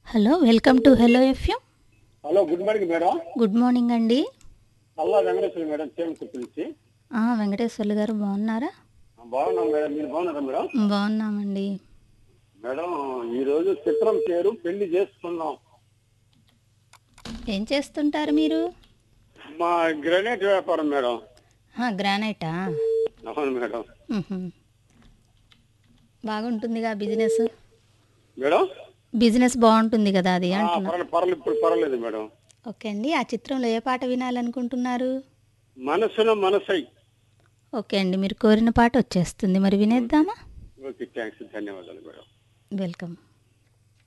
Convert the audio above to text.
Hello welcome to hello FM hello good morning madam good morning అండి Alla Venkateswara madam చేయం నుంచి ఆ, వెంకటేశ్వర్లు గారు బాగున్నారా బాగున్నాం మేడం మీరు బాగున్నారా మేడం బాగున్నామండి మేడం ఈ రోజు చిత్రం పేరు పెళ్లి చేసుకున్నాం ఏం చేస్తుంటారు మీరు మా గ్రానైట్ వ్యాపారం మేడం ఆ, గ్రానైటా అవును మేడం మ్హూ. బాగుంటుందిగా బిజినెస్ మేడం బిజినెస్ బాగుంటుంది కదా అది ఆ, అంటున్నా పర్వాలేదు పర్వాలేదు ఇప్పుడు పర్వాలేదు మేడం ఓకే అండి ఆ చిత్రంలో ఏ పాట వినాలనుకుంటున్నారు మనసున మనసై ఓకే అండి మీరు కోరిన పాట వచ్చేస్తుంది మరి వినేద్దామా ఓకే థ్యాంక్స్ ధన్యవాదాలు మేడం వెల్కమ్